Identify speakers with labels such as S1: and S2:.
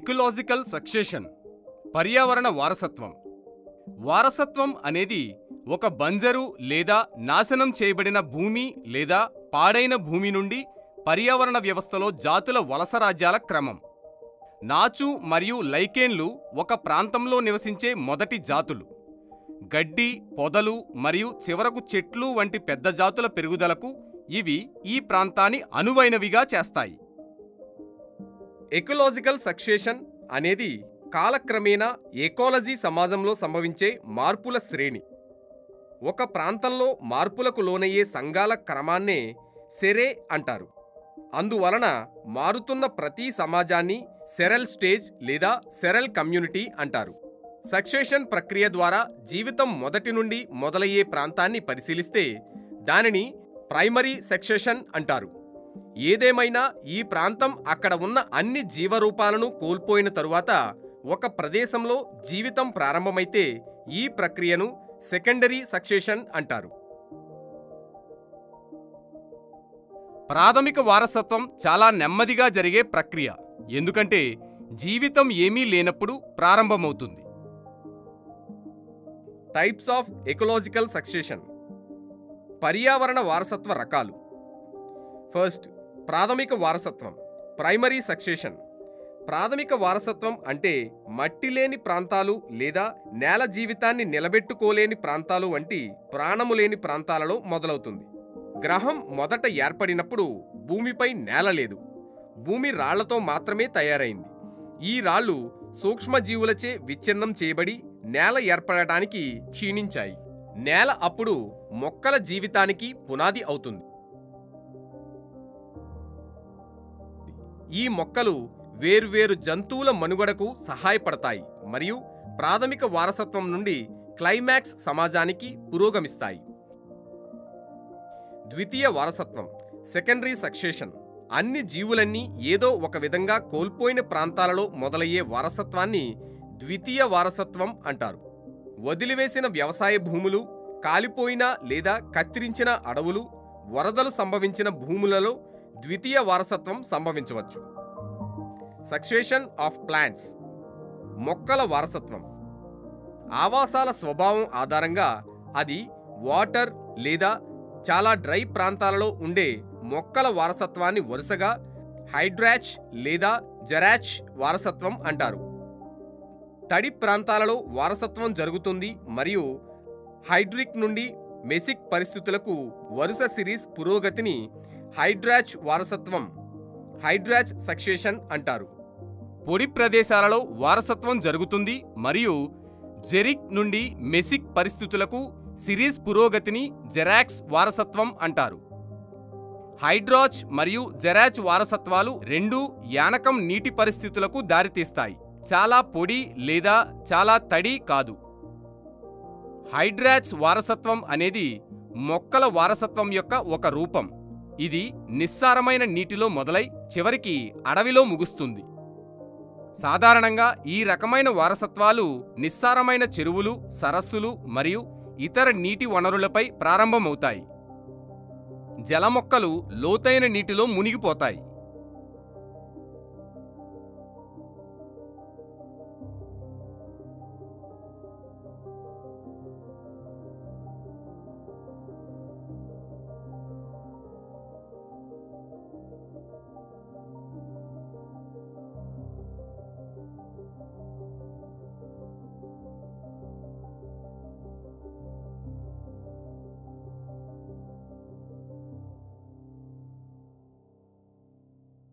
S1: ecological succession పర్యావరణ వారసత్వం వారసత్వం అనేది ఒక బంజరు లేదా నాశనం చేయబడిన భూమి లేదా పాడైన భూమి నుండి పర్యావరణ వ్యవస్థలో జాతుల వలసరాజ్యాల క్రమం నాచు మరియు లైకేన్లు ఒక ప్రాంతంలో నివసించే మొదటి జాతులు గడ్డి పొదలు మరియు చివరకు చెట్లు వంటి పెద్ద జాతుల పెరుగుదలకు ఇవి ఈ ప్రాంతాన్ని అనువైనవిగా చేస్తాయి ఎకలాజికల్ సక్సేషన్ అనేది కాలక్రమేణా ఎకాలజీ సమాజంలో సంభవించే మార్పుల శ్రేణి ఒక ప్రాంతంలో మార్పులకు లోనయ్యే సంఘాల క్రమాన్నే సెరే అంటారు అందువలన మారుతున్న ప్రతి సమాజాన్ని సెరల్ స్టేజ్ లేదా సెరల్ కమ్యూనిటీ అంటారు సక్సేషన్ ప్రక్రియ ద్వారా జీవితం మొదటి నుండి మొదలయ్యే ప్రాంతాన్ని పరిశీలిస్తే దానిని ప్రైమరీ సక్సేషన్ అంటారు ఏదేమైనా ఈ ప్రాంతం అక్కడ ఉన్న అన్ని జీవరూపాలను కోల్పోయిన తరువాత ఒక ప్రదేశంలో జీవితం ప్రారంభమైతే ఈ ప్రక్రియను సెకండరీ సక్సేషన్ అంటారు ప్రాథమిక వారసత్వం చాలా నెమ్మదిగా జరిగే ప్రక్రియ ఎందుకంటే జీవితం ఏమీ లేనప్పుడు ప్రారంభమవుతుంది టైప్స్ ఆఫ్ ఎకలాజికల్ సక్సేషన్ పర్యావరణ వారసత్వ రకాలు ఫస్ట్ ప్రాథమిక వారసత్వం ప్రైమరీ సక్సేషన్ ప్రాథమిక వారసత్వం అంటే మట్టి లేని ప్రాంతాలు లేదా నేల జీవితాన్ని నిలబెట్టుకోలేని ప్రాంతాలు వంటి ప్రాణము లేని ప్రాంతాలలో మొదలవుతుంది గ్రహం మొదట ఏర్పడినప్పుడు భూమిపై నేల లేదు భూమి రాళ్లతో మాత్రమే తయారైంది ఈ రాళ్ళు సూక్ష్మజీవులచే విచ్ఛిన్నం చేయబడి నేల ఏర్పడటానికి క్షీణించాయి నేల అప్పుడు మొక్కల జీవితానికి పునాది అవుతుంది ఈ మొక్కలు వేర్వేరు జంతువుల మనుగడకు సహాయపడతాయి మరియు ప్రాథమిక వారసత్వం నుండి క్లైమాక్స్ సమాజానికి పురోగమిస్తాయి ద్వితీయ వారసత్వం సెకండరీ సక్సేషన్ అన్ని జీవులన్నీ ఏదో ఒక విధంగా కోల్పోయిన ప్రాంతాలలో మొదలయ్యే వారసత్వాన్ని ద్వితీయ వారసత్వం అంటారు వదిలివేసిన వ్యవసాయ భూములు కాలిపోయిన లేదా కత్తిరించిన అడవులు వరదలు సంభవించిన భూములలో ద్వితీయ వారసత్వం సంభవించవచ్చు సక్సేషన్ ఆఫ్ ప్లాంట్స్ మొక్కల వారసత్వం ఆవాసాల స్వభావం ఆధారంగా అది వాటర్ లేదా చాలా డ్రై ప్రాంతాలలో ఉండే మొక్కల వారసత్వాన్ని వరుసగా హైడ్రాచ్ లేదా జరాచ్ వారసత్వం అంటారు తడి ప్రాంతాలలో వారసత్వం జరుగుతుంది మరియు హైడ్రిక్ నుండి మెసిక్ పరిస్థితులకు వరుస సిరీస్ పురోగతిని హైడ్రాచ్ వారసత్వం హైడ్రాచ్ సక్సేషన్ అంటారు పొడి ప్రదేశాలలో వారసత్వం జరుగుతుంది మరియు జెరిక్ నుండి మెసిక్ పరిస్థితులకు సిరీస్ పురోగతిని జెరాక్స్ వారసత్వం అంటారు హైడ్రాచ్ మరియు జెరాచ్ వారసత్వాలు రెండూ యానకం నీటి పరిస్థితులకు దారితీస్తాయి చాలా పొడి లేదా చాలా తడి కాదు హైడ్రాచ్ వారసత్వం అనేది మొక్కల వారసత్వం యొక్క ఒక రూపం ఇది నిస్సారమైన నీటిలో మొదలై చివరికి అడవిలో ముగుస్తుంది సాధారణంగా ఈ రకమైన వారసత్వాలు నిస్సారమైన చెరువులు సరస్సులు మరియు ఇతర నీటి వనరులపై ప్రారంభమవుతాయి జలమొక్కలు లోతైన నీటిలో మునిగిపోతాయి